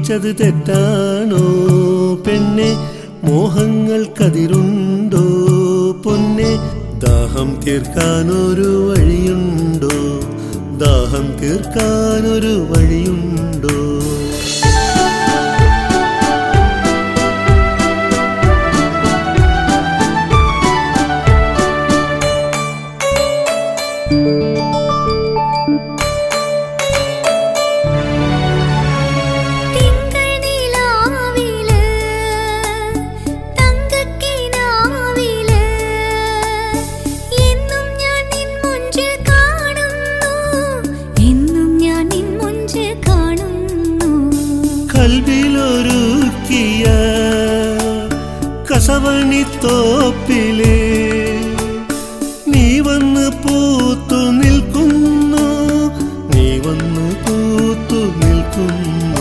സ്നേഹിച്ചത് തെറ്റാണോ പെണ്ണെ മോഹങ്ങൾക്കതിരുണ്ടോ പൊന്നെ ദാഹം തീർക്കാനൊരു വഴിയുണ്ടോ ദാഹം തീർക്കാനൊരു വഴിയുണ്ടോ തിങ്കൾ നിലാവില് തങ്കക്കിനാവില് എന്നും ഞാൻ നിൻ മുഞ്ച് കാണുന്നു എന്നും ഞാൻ നിൻ മുഞ്ച് കാണുന്നു കൽവിലൊരുക്കിയ കസവണിത്തോപ്പിലെ നീ വന്ന് പൂത്തു നിൽക്കുന്നു നീ വന്ന് പൂത്തു നിൽക്കുന്നു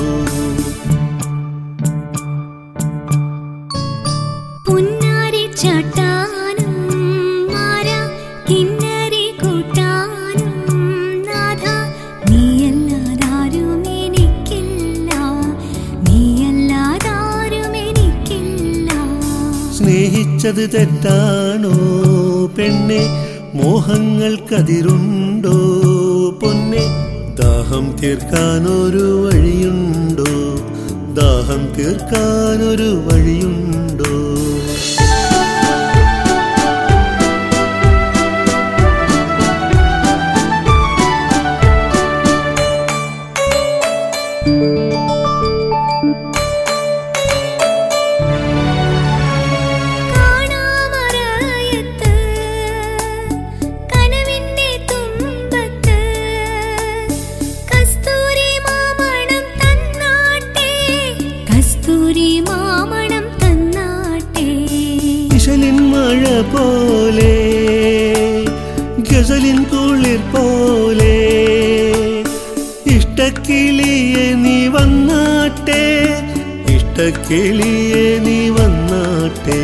പുന്നാരി ചാട്ടാനും മാര കിന്നരി കൂട്ടാനും നാഥ നീയല്ലാതാരും എനിക്കില്ല നീയല്ലാതാരും എനിക്കില്ല സ്നേഹിച്ചത് തെറ്റാണോ പെണ്ണെ മോഹങ്ങൾക്കതിരുണ്ടോ പൊന്നെ ദാഹം തീർക്കാനൊരു വഴിയുണ്ടോ ദാഹം തീർക്കാനൊരു വഴിയുണ്ടോ കാണാമറയത്ത് കനവിന്റെ തുമ്പത്ത് കസ്തൂരി മാമണം തന്നാട്ടെ കസ്തൂരി മാമണം തന്നാട്ടെ ഇശലിൻ മഴ പോലെ ഗസലിൻ കുളിർ പോലെ ഇഷ്ടക്കിളിയെ നീ വന്നാട്ടെ ഇഷ്ടക്കിളിയെ നീ വന്നാട്ടെ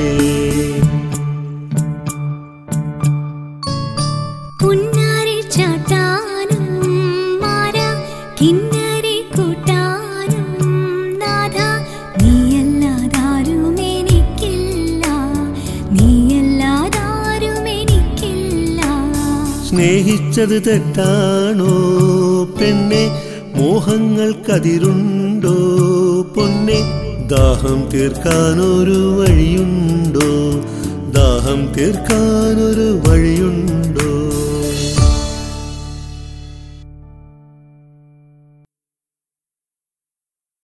പുന്നാരി ചാട്ടാനും മാര കിന്നരി കൂട്ടാനും നാഥ നീയല്ലാതാരും എനിക്കില്ല നീയല്ലാതാരും എനിക്കില്ല സ്നേഹിച്ചത് തെറ്റാണോ പെണ്ണെ മോഹങ്ങൾക്കതിരുണ്ടോ പൊന്നെ ദാഹം തീർക്കാനൊരു വഴിയുണ്ടോ ദാഹം തീർക്കാനൊരു വഴിയുണ്ടോ